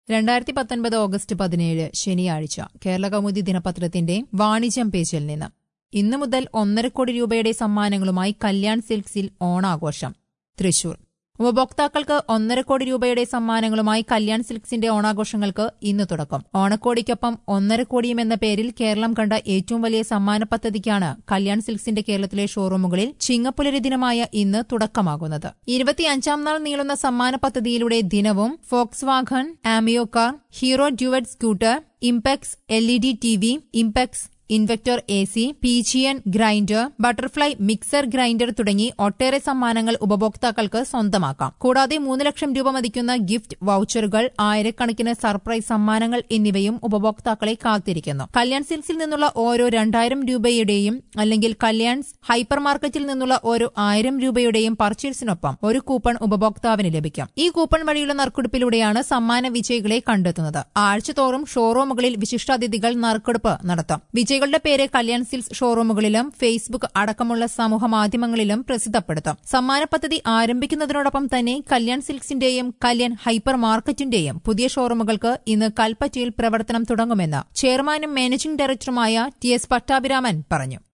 രണ്ടായിരത്തി പത്തൊൻപത് ഓഗസ്റ്റ് പതിനേഴ് ശനിയാഴ്ച കേരള കൗമുദി ദിനപത്രത്തിന്റെ വാണിജ്യം പേജിൽ നിന്ന് ഇന്നു മുതൽ ഒന്നര കോടി രൂപയുടെ സമ്മാനങ്ങളുമായി കല്യാൺ സിൽക്സിൽ ഓണാഘോഷം തൃശൂർ ഉപഭോക്താക്കൾക്ക് ഒന്നര കോടി രൂപയുടെ സമ്മാനങ്ങളുമായി കല്യാൺ സിൽക്സിന്റെ ഓണാഘോഷങ്ങൾക്ക് ഇന്ന് തുടക്കം ഓണക്കോടിക്കൊപ്പം ഒന്നര കോടിയും എന്ന പേരിൽ കേരളം കണ്ട ഏറ്റവും വലിയ സമ്മാന പദ്ധതിക്കാണ് കല്യാൺ സിൽക്സിന്റെ കേരളത്തിലെ ഷോറൂമുകളിൽ ചിങ്ങപ്പുലരി ദിനമായ ഇന്ന് തുടക്കമാകുന്നത് ഇരുപത്തിയഞ്ചാം നാൾ നീളുന്ന സമ്മാന പദ്ധതിയിലൂടെ ദിനവും Volkswagen Ameo car Hero Duet scooter Impex L E D T V Impex inverter A C Pigeon grinder Butterfly mixer grinder തുടങ്ങി ഒട്ടേറെ സമ്മാനങ്ങൾ ഉപഭോക്താക്കൾക്ക് സ്വന്തമാക്കാം കൂടാതെ മൂന്ന് ലക്ഷം രൂപ മതിക്കുന്ന ഗിഫ്റ്റ് വൌച്ചറുകൾ ആയിരക്കണക്കിന് സർപ്രൈസ് സമ്മാനങ്ങൾ എന്നിവയും ഉപഭോക്താക്കളെ കാത്തിരിക്കുന്നു കല്യാൺ സിൽക്സിൽ നിന്നുള്ള ഓരോ രണ്ടായിരം രൂപയുടെയും അല്ലെങ്കിൽ കല്യാൺസ് ഹൈപ്പർ മാർക്കറ്റിൽ നിന്നുള്ള ഓരോ ആയിരം രൂപയുടെയും പർച്ചേസിനൊപ്പം ഒരു കൂപ്പൺ ഉപഭോക്താവിന് ലഭിക്കും ഈ കൂപ്പൺ വഴിയുള്ള നറുക്കെടുപ്പിലൂടെയാണ് സമ്മാന വിജയികളെ കണ്ടെത്തുന്നത് ആഴ്ചതോറും ഷോറൂമുകളിൽ വിശിഷ്ടാതിഥികൾ നറുക്കെടുപ്പ് നടത്തും വിജയികളുടെ പേര് കല്യാൺ സിൽസ് ഷോറൂമുകളിലും ഫേസ്ബുക്ക് അടക്കമുള്ള സമൂഹ മാധ്യമങ്ങളിലും പ്രസിദ്ധപ്പെടുത്തും സമ്മാന പദ്ധതി ആരംഭിക്കുന്നതിനോടൊപ്പം തന്നെ കല്യാൺ സിൽക്സിന്റെയും കല്യാൺ ഹൈപ്പർ മാർക്കറ്റിന്റെയും പുതിയ ഷോറൂമുകൾക്ക് ഇന്ന് കൽപ്പറ്റയിൽ പ്രവർത്തനം തുടങ്ങുമെന്ന് ചെയർമാനും മാനേജിംഗ് ഡയറക്ടറുമായ ടി എസ് പട്ടാഭിരാമൻ പറഞ്ഞു